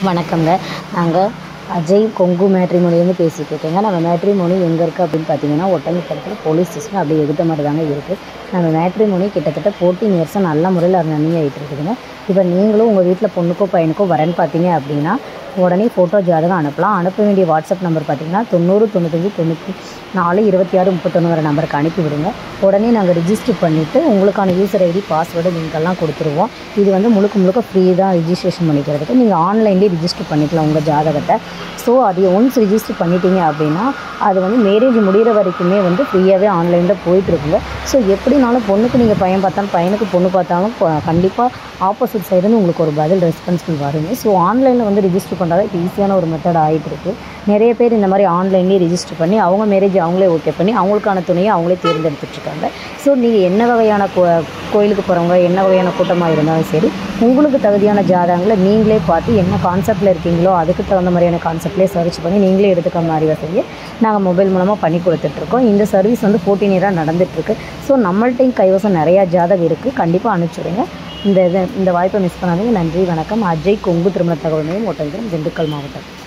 வணக்கங்க நாங்கள் அஜய் கொங்கு மேட்ரிமோனிலேருந்து பேசிகிட்டு இருக்கேங்க நம்ம மேட்ரிமோனி எங்கே இருக்குது அப்படின்னு பார்த்தீங்கன்னா ஒட்டஞ்சத்திரத்தில் போலீஸ் ஸ்டேஷன் அப்படியே எதிர்த்த மாதிரி தாங்க இருக்குது நம்ம மேட்ரிமோனி கிட்டத்தட்ட ஃபோர்டீன் இயர்ஸாக நல்ல முறையில் ரன்னிங் ஆகிட்டு இருக்குதுங்க இப்போ நீங்களும் உங்கள் வீட்டில் பொண்ணுக்கோ பையனுக்கோ வரேன்னு பார்த்தீங்க அப்படின்னா உடனே ஃபோட்டோ ஜாதகம் அனுப்பலாம் அனுப்ப வேண்டிய வாட்ஸ்அப் நம்பர் பார்த்தீங்கன்னா தொண்ணூறு தொண்ணூத்தஞ்சு தொண்ணூற்றி நாலு இருபத்தி ஆறு முப்பத்தொன்று வர நம்பருக்கு அனுப்பி விடுங்க உடனே நாங்கள் ரிஜிஸ்டர் பண்ணிவிட்டு உங்களுக்கான யூசர் ஐடி பாஸ்வேர்டு லிங்க்கெல்லாம் கொடுத்துருவோம் இது வந்து முழுக்க முழுக்க ஃப்ரீ தான் ரிஜிஸ்ட்ரேஷன் பண்ணிக்கிறதுக்கு நீங்கள் ஆன்லைன்லேயே ரிஜிஸ்டர் பண்ணிக்கலாம் உங்கள் ஜாதகத்தை ஸோ அது ஒன்ஸ் ரிஜிஸ்டர் பண்ணிட்டீங்க அப்படின்னா அது வந்து மேரேஜ் முடிகிற வரைக்குமே வந்து ஃப்ரீயாகவே ஆன்லைனில் போயிட்டுருக்குங்க ஸோ எப்படினாலும் பொண்ணுக்கு நீங்கள் பையன் பார்த்தாலும் பையனுக்கு பொண்ணு பார்த்தாலும் கண்டிப்பாக ஆப்போசிட் சைடுன்னு உங்களுக்கு ஒரு பதில் ரெஸ்பான்சிபிள் வருங்க ஸோ ஆன்லைனில் வந்து ரிஜிஸ்டர் பண்ணுறது இப்போ ஈஸியான ஒரு மெத்தட் ஆகிட்டு இருக்கு நிறைய பேர் இந்த மாதிரி ஆன்லைன்லேயே ரிஜிஸ்டர் பண்ணி அவங்க மேரேஜ் அவங்களே ஓகே பண்ணி அவங்களுக்கான துணையை அவங்களே தேர்ந்தெடுத்துட்ருக்காங்க ஸோ நீங்கள் என்ன வகையான கோ கோயிலுக்கு போகிறவங்க என்ன வகையான கூட்டமாக இருந்தாலும் சரி உங்களுக்கு தகுதியான ஜாதகங்களை நீங்களே பார்த்து என்ன கான்செப்டில் இருக்கீங்களோ அதுக்கு தகுந்த மாதிரியான கான்செப்ட்லேயே சர்ச் பண்ணி நீங்களே எடுத்துக்கிற மாதிரி வசதியை நாங்கள் மொபைல் மூலமாக பண்ணி கொடுத்துட்ருக்கோம் இந்த சர்வீஸ் வந்து ஃபோர்டீன் இயராக நடந்துகிட்ருக்கு ஸோ நம்மள்ட்டையும் கைவசம் நிறையா ஜாதகம் இருக்குது கண்டிப்பாக அனுப்பிச்சுடுங்க இந்த இதை இந்த வாய்ப்பை மிஸ் பண்ணாதீங்க நன்றி வணக்கம் அஜய் கொங்கு திருமண தகவல் மையம் ஒட்டஞ்சரம் திண்டுக்கல் மாவட்டம்